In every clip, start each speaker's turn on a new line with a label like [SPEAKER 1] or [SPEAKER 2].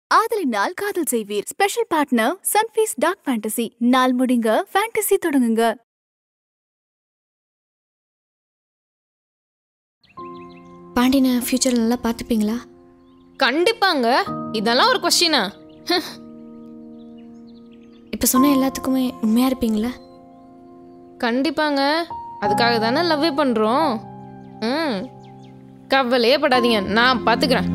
[SPEAKER 1] ஆதலினால் Kaadhal Seiveer special partner Sunfeast dark fantasy நாள் முடிங்க ஃபேண்டசி தொடங்குங்க
[SPEAKER 2] பாண்டியனை ஃப்யூச்சரில் நல்லா பார்த்துப்பீங்களா
[SPEAKER 3] கண்டிப்பாங்க இதெல்லாம் ஒரு கொஸ்டினா
[SPEAKER 2] இப்போ சொன்ன எல்லாத்துக்குமே உண்மையாக இருப்பீங்களா
[SPEAKER 3] கண்டிப்பாங்க அதுக்காக தானே லவ்வே பண்ணுறோம் ம் கவலையே படாதீங்க நான் பார்த்துக்கிறேன்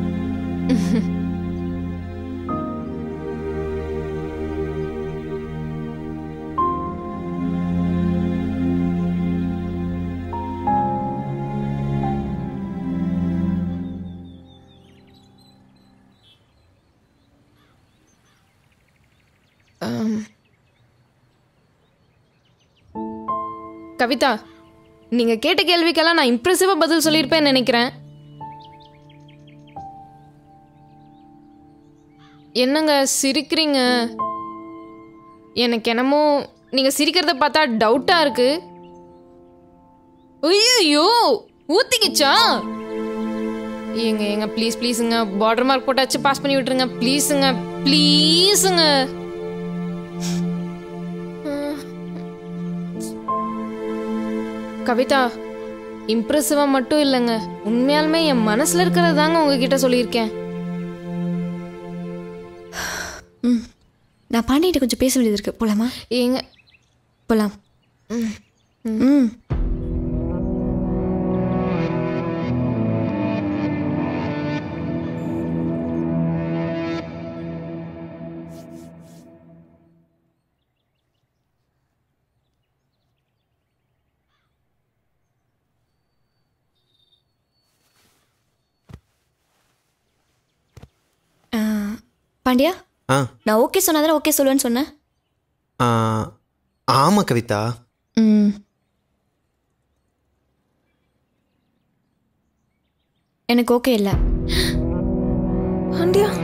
[SPEAKER 3] கவிதா நீங்க கேட்ட கேள்விக்கெல்லாம் நான் இம்ப்ரெசிவா பதில் சொல்லியிருப்பேன்னு நினைக்கிறேன் என்னங்க சிரிக்கிறீங்க எனக்கு என்னமோ நீங்க சிரிக்கிறத பார்த்தா டவுட்டா இருக்கு ஐயோ ஊத்திக்கிச்சா ஏங்க ஏங்க ப்ளீஸ் ப்ளீஸுங்க பார்டர் மார்க் போட்டாச்சு பாஸ் பண்ணி விட்டுருங்க ப்ளீஸுங்க ப்ளீஸுங்க கவிதா இம்ப்ரெசிவா மட்டும் இல்லைங்க உண்மையாலுமே என் மனசுல இருக்கிறது தாங்க உங்ககிட்ட சொல்லியிருக்கேன்
[SPEAKER 2] ம் நான் பாண்டியிட்ட கொஞ்சம் பேச வேண்டியது இருக்கு போலாமா
[SPEAKER 3] ஏங்க
[SPEAKER 2] போலாம் ம் ஆ, பாண்டியா
[SPEAKER 4] ஆ
[SPEAKER 2] நான் ஓகே சொன்னாதான் ஓகே சொல்லுவேன்னு சொன்னேன்
[SPEAKER 4] ஆ, ஆமா கவிதா
[SPEAKER 2] ம் எனக்கு ஓகே இல்லை
[SPEAKER 3] பாண்டியா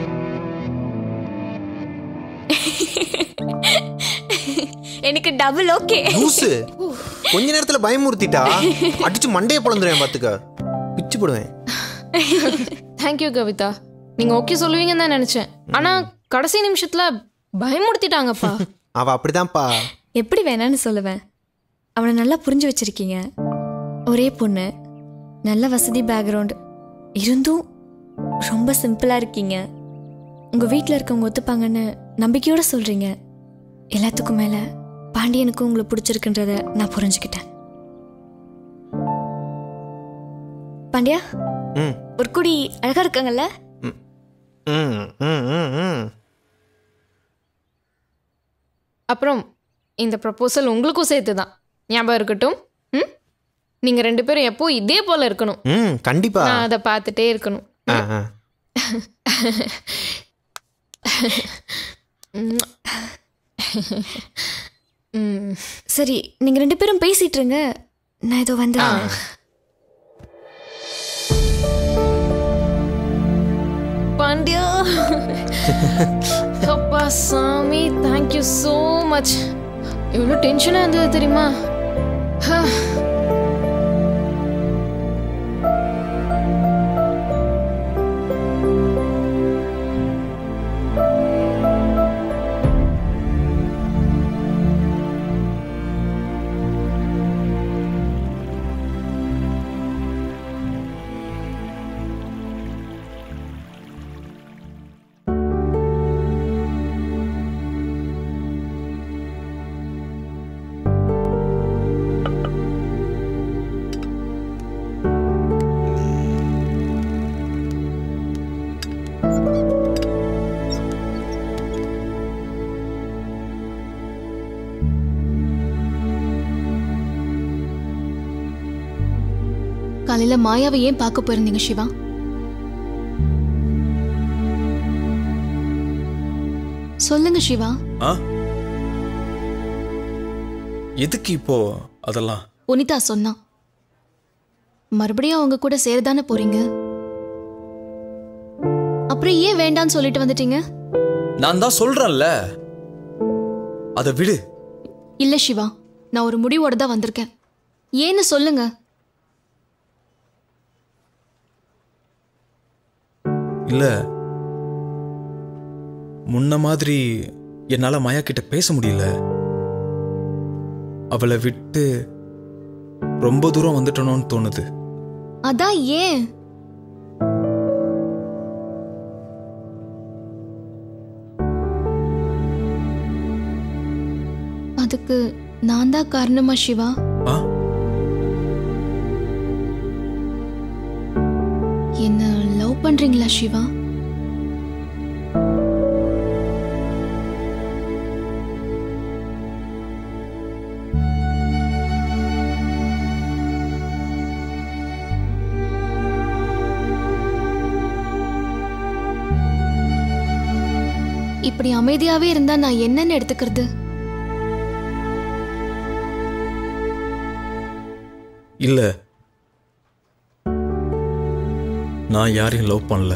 [SPEAKER 2] எனக்கு டபுள் ஓகே
[SPEAKER 4] லூசு கொஞ்ச நேரத்துல பயமுறுத்திட்டா அடிச்சு மண்டையை பொழந்துருவேன் பாத்துக்க பிச்சு போடுவேன்
[SPEAKER 3] தேங்க்யூ கவிதா நீங்க ஓகே சொல்லுவீங்கன்னு தான் நினைச்சேன் ஆனா கடைசி நிமிஷத்துல பயமுடுத்திட்டாங்கப்பா
[SPEAKER 4] அவ அப்படிதான்ப்பா
[SPEAKER 2] எப்படி வேணான்னு சொல்லுவேன் அவனை நல்லா புரிஞ்சு வச்சிருக்கீங்க ஒரே பொண்ணு நல்ல வசதி பேக்ரவுண்ட் இருந்தும் ரொம்ப சிம்பிளாக இருக்கீங்க உங்கள் வீட்டில் இருக்கவங்க ஒத்துப்பாங்கன்னு நம்பிக்கையோட சொல்கிறீங்க எல்லாத்துக்கும் மேலே பாண்டியனுக்கும் உங்களை பிடிச்சிருக்குன்றத நான் புரிஞ்சுக்கிட்டேன் பாண்டியா
[SPEAKER 4] ம்
[SPEAKER 2] ஒரு குடி அழகா இருக்காங்கல்ல
[SPEAKER 4] ம் ம் ம் ம்
[SPEAKER 3] அப்புறம் இந்த ப்ரப்போசல் உங்களுக்கும் சேர்த்து தான் ஞாபகம் இருக்கட்டும் ம் நீங்க ரெண்டு பேரும் எப்போ இதே போல இருக்கணும்
[SPEAKER 4] ம் கண்டிப்பா
[SPEAKER 3] நான் அதை பார்த்துட்டே இருக்கணும்
[SPEAKER 4] ஆ, ஆ.
[SPEAKER 3] ம்
[SPEAKER 2] சரி நீங்கள் ரெண்டு பேரும் பேசிட்டு இருங்க நான் ஏதோ வந்து
[SPEAKER 3] பாண்டியா அப்பா சாமி தேங்க்யூ ஸோ மச் எவ்வளோ டென்ஷனாக இருந்தது தெரியுமா ஹா.
[SPEAKER 1] காலையில மாயாவை ஏன் பார்க்க போயிருந்தீங்க சிவா சொல்லுங்க சிவா
[SPEAKER 5] ஆ எதுக்கு இப்போ அதெல்லாம்
[SPEAKER 1] புனிதா சொன்னான் மறுபடியும் அவங்க கூட சேரதானே போறீங்க அப்புறம் ஏன் வேண்டான்னு சொல்லிட்டு வந்துட்டீங்க
[SPEAKER 5] நான் தான் சொல்றேன்ல அதை விடு
[SPEAKER 1] இல்ல சிவா நான் ஒரு முடிவோட தான் வந்திருக்கேன் ஏன்னு சொல்லுங்க
[SPEAKER 5] இல்ல முன்ன மாதிரி என்னால் மாயா கிட்ட பேச முடியல அவளை விட்டு ரொம்ப தூரம் வந்துட்டனோன்னு தோணுது
[SPEAKER 2] அதான் ஏன்
[SPEAKER 1] அதுக்கு நான் தான் காரணமா சிவா
[SPEAKER 5] ஆ
[SPEAKER 1] என்ன லவ் பண்றீங்களா சிவா இப்படி அமைதியாவே இருந்தா நான் என்னன்னு எடுத்துக்கிறது
[SPEAKER 5] இல்ல நான் யாரையும் லவ் பண்ணல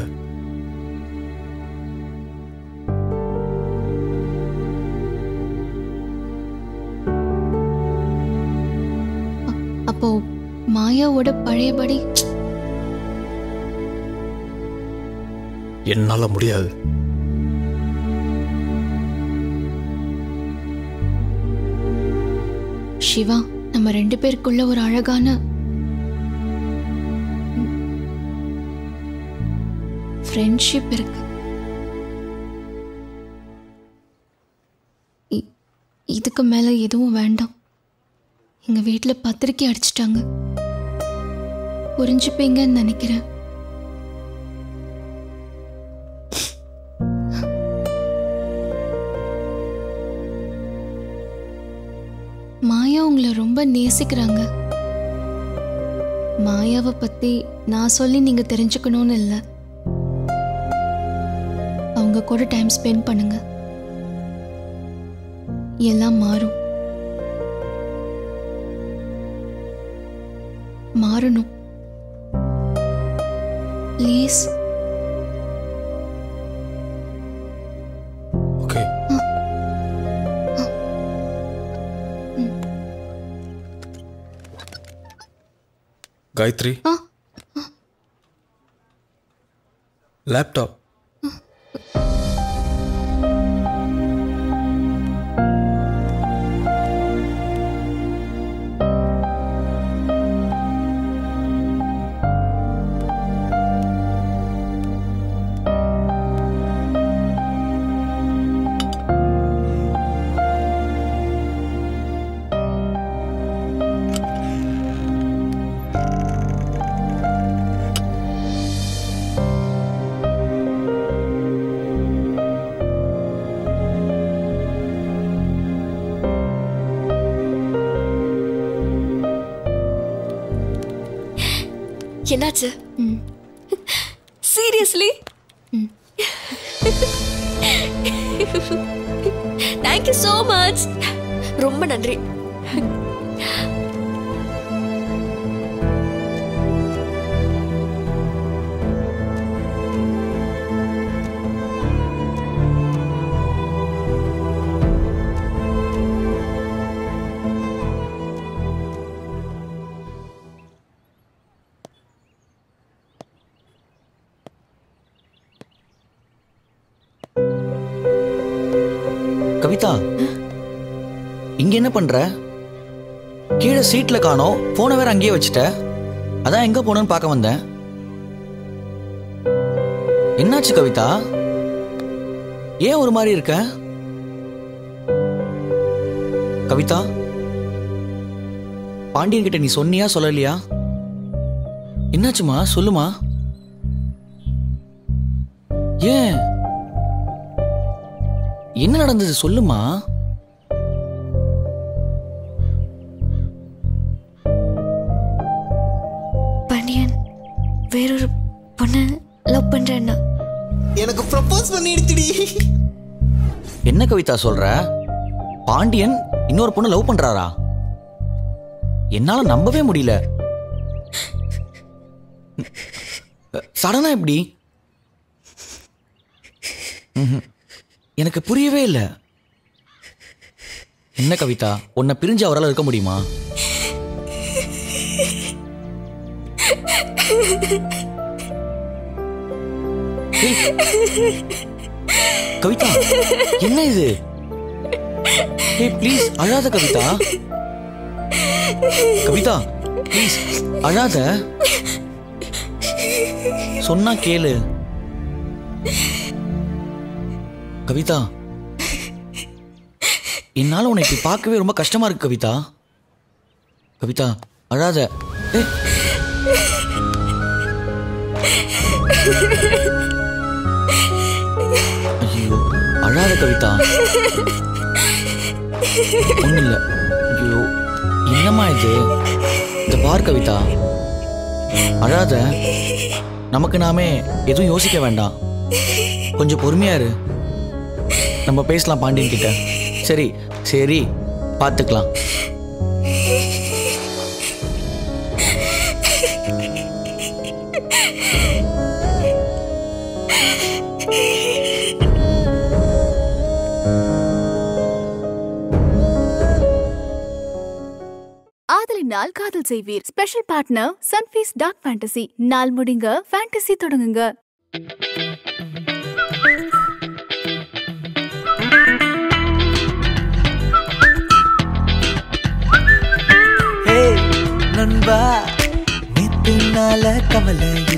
[SPEAKER 1] அப்போ மாயாவோட பழையபடி
[SPEAKER 5] என்னால முடியாது
[SPEAKER 1] சிவா நம்ம ரெண்டு பேருக்குள்ள ஒரு அழகான ஃப்ரெண்ட்ஷிப் இருக்கு இ- இதுக்கு மேல எதுவும் வேண்டாம் எங்க வீட்ல பத்திரிக்கை அடிச்சிட்டாங்க புரிஞ்சுப்பீங்கன்னு நினைக்கிறேன் மாயா உங்களை ரொம்ப நேசிக்கிறாங்க மாயாவை பத்தி நான் சொல்லி நீங்க தெரிஞ்சுக்கணும்னு இல்லை அவங்க கூட டைம் ஸ்பெண்ட் பண்ணுங்க எல்லாம் மாறும் மாறணும் ப்ளீஸ்
[SPEAKER 5] ஓகே காயத்ரி
[SPEAKER 1] ஆ
[SPEAKER 5] லேப்டாப்
[SPEAKER 2] என்னாச்சு
[SPEAKER 1] ம்
[SPEAKER 2] சீரியஸ்லி தேங்க்யூ ஸோ மச் ரொம்ப நன்றி
[SPEAKER 6] கவிதா இங்க என்ன பண்ற கீழே சீட்ல காணோம் போனை வேற அங்கேயே வச்சுட்ட அதான் எங்க போனேன்னு பார்க்க வந்தேன் என்னாச்சு கவிதா ஏன் ஒரு மாதிரி இருக்க கவிதா பாண்டியன் கிட்ட நீ சொன்னியா சொல்லலையா என்னாச்சுமா சொல்லுமா ஏன் என்ன நடந்தது சொல்லுமா
[SPEAKER 2] பாண்டியன் வேறொரு பொண்ணை லவ் பண்றேன்னா
[SPEAKER 4] எனக்கு ப்ரப்போஸ் பண்ணிடுச்சுடி
[SPEAKER 6] என்ன கவிதா சொல்ற பாண்டியன் இன்னொரு பொண்ணு லவ் பண்றாரா என்னால நம்பவே முடியல சடனா எப்படி ம்ஹும். எனக்கு புரியவே இல்லை என்ன கவிதா உன்னை பிரிஞ்சு அவரால் இருக்க முடியுமா ஏய், கவிதா என்ன இது ஏய் ப்ளீஸ் அழாத கவிதா கவிதா ப்ளீஸ் அழாத சொன்னா கேளு கவிதா என்னால உன்னை இப்படி பார்க்கவே ரொம்ப கஷ்டமா இருக்கு கவிதா கவிதா அழாத ஏய். ஐயோ அழாத கவிதா ஒன்றும் இல்லை ஐயோ என்னம்மா இது இந்த பார் கவிதா அழாத நமக்கு நாமே எதுவும் யோசிக்க வேண்டாம் கொஞ்சம் பொறுமையா இரு நம்ம பேசலாம் பாண்டியன் கிட்ட சரி சரி பார்த்துக்கலாம்
[SPEAKER 1] Aadhalinaal Kaadhal Seiveer special partner Sunfeast dark fantasy நாள் முடிங்க ஃபேண்டசி தொடங்குங்க
[SPEAKER 7] ஹே நண்பா நேத்து நாள கவலை